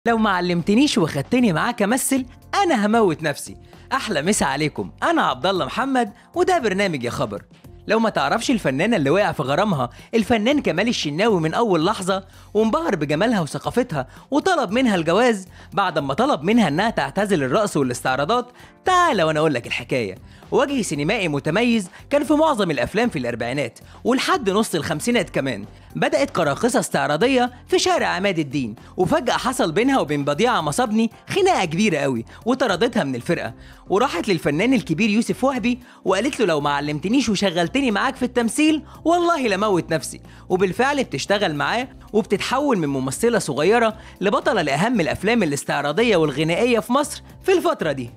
لو ما علمتنيش وخدتني معاك امثل انا هموت نفسي احلى مسا عليكم انا عبد الله محمد وده برنامج يا خبر لو ما تعرفش الفنانة اللي وقع في غرامها الفنان كمال الشناوي من أول لحظة وانبهر بجمالها وثقافتها وطلب منها الجواز بعد ما طلب منها إنها تعتزل الرقص والاستعراضات تعال وأنا أقول لك الحكاية وجه سينمائي متميز كان في معظم الأفلام في الأربعينات ولحد نص الخمسينات كمان بدأت كراقصة استعراضية في شارع عماد الدين وفجأة حصل بينها وبين بديعة مصابني خناقة كبيرة قوي وطردتها من الفرقة وراحت للفنان الكبير يوسف وهبي وقالت له لو ما علمتنيش وشغلتني معاك في التمثيل والله لموت نفسي وبالفعل بتشتغل معاه وبتتحول من ممثلة صغيرة لبطلة لأهم الأفلام الاستعراضية والغنائية في مصر في الفترة دي